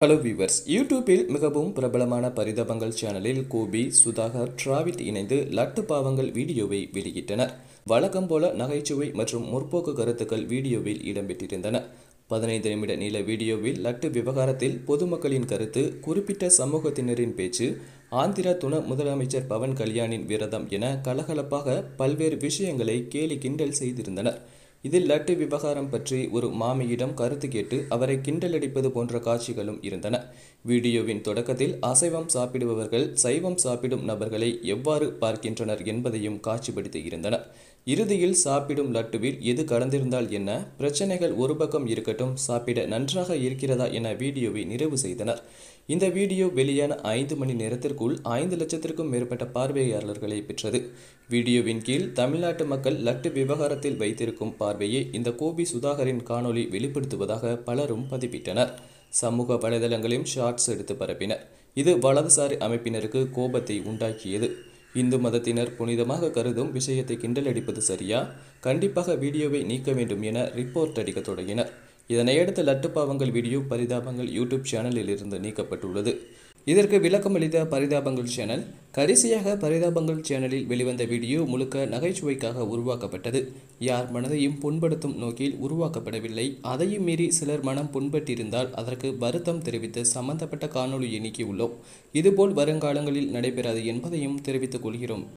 hello viewers யூடியூப்பில் மிகவும் பிரபலமான பரிதாபங்கள் சேனலில் கோபி சுதாகர் டிராவிட் இணைந்து லட்டு பாவங்கள் வீடியோவை வெளியிட்டனர் வழக்கம் போல நகைச்சுவை மற்றும் முற்போக்கு கருத்துக்கள் வீடியோவில் இடம்பெற்றிருந்தன பதினைந்து நிமிட நீள வீடியோவில் லட்டு விவகாரத்தில் பொதுமக்களின் கருத்து குறிப்பிட்ட சமூகத்தினரின் பேச்சு ஆந்திர துணை முதலமைச்சர் பவன் கல்யாணின் விரதம் என கலகலப்பாக பல்வேறு விஷயங்களை கேலி கிண்டல் செய்திருந்தனர் இதில் லட்டு விவகாரம் பற்றி ஒரு மாமியிடம் கருத்து கேட்டு அவரை கிண்டலடிப்பது போன்ற காட்சிகளும் இருந்தன வீடியோவின் தொடக்கத்தில் அசைவம் சாப்பிடுபவர்கள் சைவம் சாப்பிடும் நபர்களை எவ்வாறு பார்க்கின்றனர் என்பதையும் காட்சிப்படுத்தி இருந்தனர் இறுதியில் சாப்பிடும் லட்டுவில் எது கலந்திருந்தால் என்ன பிரச்சனைகள் ஒரு பக்கம் இருக்கட்டும் சாப்பிட நன்றாக இருக்கிறதா என வீடியோவை நிறைவு செய்தனர் இந்த வீடியோ வெளியான ஐந்து மணி நேரத்திற்குள் ஐந்து லட்சத்திற்கும் மேற்பட்ட பார்வையாளர்களை பெற்றது வீடியோவின் கீழ் தமிழ்நாட்டு மக்கள் லட்டு விவகாரத்தில் வைத்திருக்கும் பார்வையை இந்த கோபி சுதாகரின் காணொளி வெளிப்படுத்துவதாக பலரும் பதிவிட்டனர் சமூக வலைதளங்களையும் ஷார்ட்ஸ் எடுத்து பரப்பினர் இது வலதுசாரி அமைப்பினருக்கு கோபத்தை உண்டாக்கியது இந்து மதத்தினர் புனிதமாக கருதும் விஷயத்தை கிண்டலடிப்பது சரியா கண்டிப்பாக வீடியோவை நீக்க வேண்டும் என ரிப்போர்ட் அடிக்க தொடங்கினர் இதனையடுத்து லட்டுப்பாவங்கள் வீடியோ பரிதாபங்கள் யூடியூப் சேனலில் இருந்து நீக்கப்பட்டுள்ளது இதற்கு விளக்கமளித்த பரிதாபங்கள் சேனல் கடைசியாக பரிதாபங்கள் சேனலில் வெளிவந்த வீடியோ முழுக்க நகைச்சுவைக்காக உருவாக்கப்பட்டது யார் மனதையும் புண்படுத்தும் நோக்கில் உருவாக்கப்படவில்லை அதையும் மீறி சிலர் மனம் புண்பட்டிருந்தால் அதற்கு வருத்தம் தெரிவித்து சம்பந்தப்பட்ட காணொலியை நீக்கியுள்ளோம் இதுபோல் வருங்காலங்களில் நடைபெறாது என்பதையும் தெரிவித்துக் கொள்கிறோம்